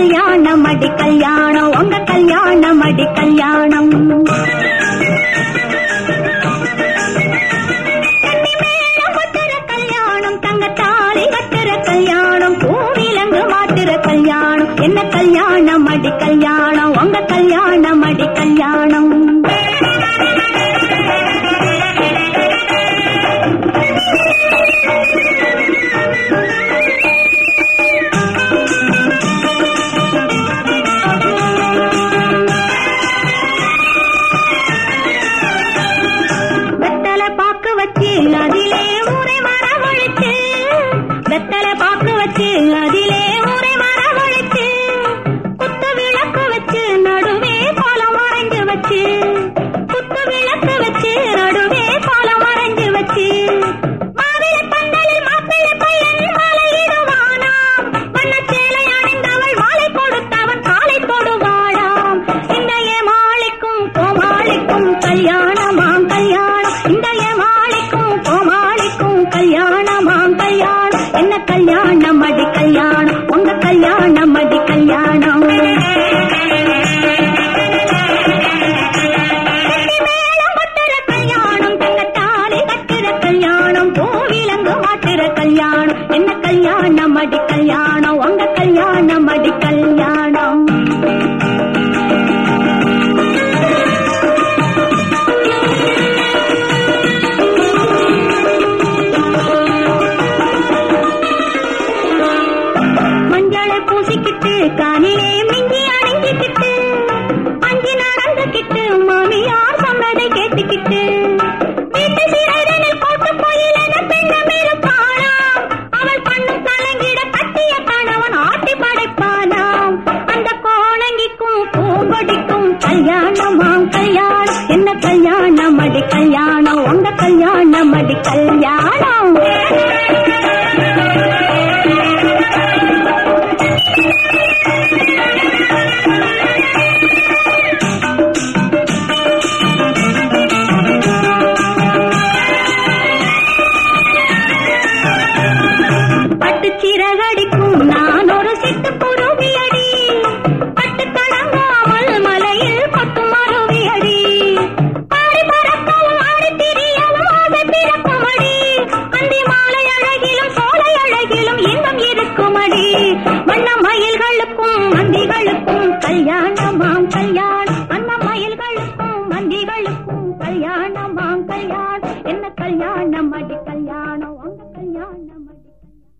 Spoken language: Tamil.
கல்யாணம் அடி கல்யாணம் உங்க கல்யாணம் அடி கல்யாணம் கன்னி மேளம் கொட்டுற கல்யாணம் தங்க தாலி கட்டுற கல்யாணம் பூவிலங்கு மாட்டுற கல்யாணம் என்ன கல்யாணம் அடி கல்யாணம் உங்க கல்யாணம் அடி கல்யாணம் வெத்தலை பாக்கு வச்சு அதிலே ஊரை மரவழிச்சு வெத்தலை பாக்கு வச்சு அதிலே ஊரை மரவழிச்சு குத்து விளக்கு வச்சு நடுவே பாலம் மறைஞ்சு வச்சு குத்து விளக்கு வச்சு நடுவே பாலம் மறைஞ்சு வச்சு மாவிளை பந்தலில் மாப்பிள்ளை பையன் மாலையிடுவானாம் வண்ணச் சேலை அணிந்தவள் மாலை கொடுத்தவன் காலை தொடுவாளாம் இந்த ஏமாளிக்கும் கோமாளிக்கும் கல்யாணமாம் கல்யாணம் இந்த ஏமாளிக்கும் கோமாளிக்கும் கல்யாணமாம் கல்யாணம் என்ன கல்யாணம் அடி கல்யாணம் உங்க கல்யாணம் அடி கல்யாணம் கட்டி மேளம் கொட்டுற கல்யாணம் தங்க தாலி கட்டுற கல்யாணம் பூவிலங்கு மாட்டுற கல்யாணம் என்ன கல்யாணம் அடி கல்யாணம் உங்க கல்யாணம் அடி கல்யாணம் மஞ்சளை பூசிக்கிட்டு காலிலே மிஞ்சி அணிஞ்சிக்கிட்டு அஞ்சி நடந்துக்கிட்டு மாமியார் சொன்னதை கேட்டுக்கிட்டு வீட்டு சிறைதனில் போட்டு போயிலென பெண்ணம் இருப்பாளாம் அவள் பண்ணும் கலங்கிட கட்டிய கணவன் ஆட்டி படைப்பானாம் அந்த கோணங்கிக்கும் பூங்கொடிக்கும் கல்யாணமாம் கல்யாணம் என்ன கல்யாணம் அடி கல்யாணம் உங்க கல்யாணம் அடி கல்யாணம் பட்டு சிறகடிக்கும் நான் ஒரு சிட்டு குருவியடி பட்டு கடங்காமல் மலையில் கொட்டும் அருவியடி பாடி பறக்கவும் ஆடி திரியவும் ஆசை பிறக்குமடி அந்தி மாலை அழகிலும் சோலை அழகிலும் இன்பம் இருக்குமடி வண்ண மயில்களுக்கும் மந்திகளுக்கும் கல்யாணமாம் கல்யாணம் அன்ன மயில்களுக்கும் மந்திகளுக்கும் கல்யாணமாம் கல்யாணம் என்ன கல்யாணம் அடி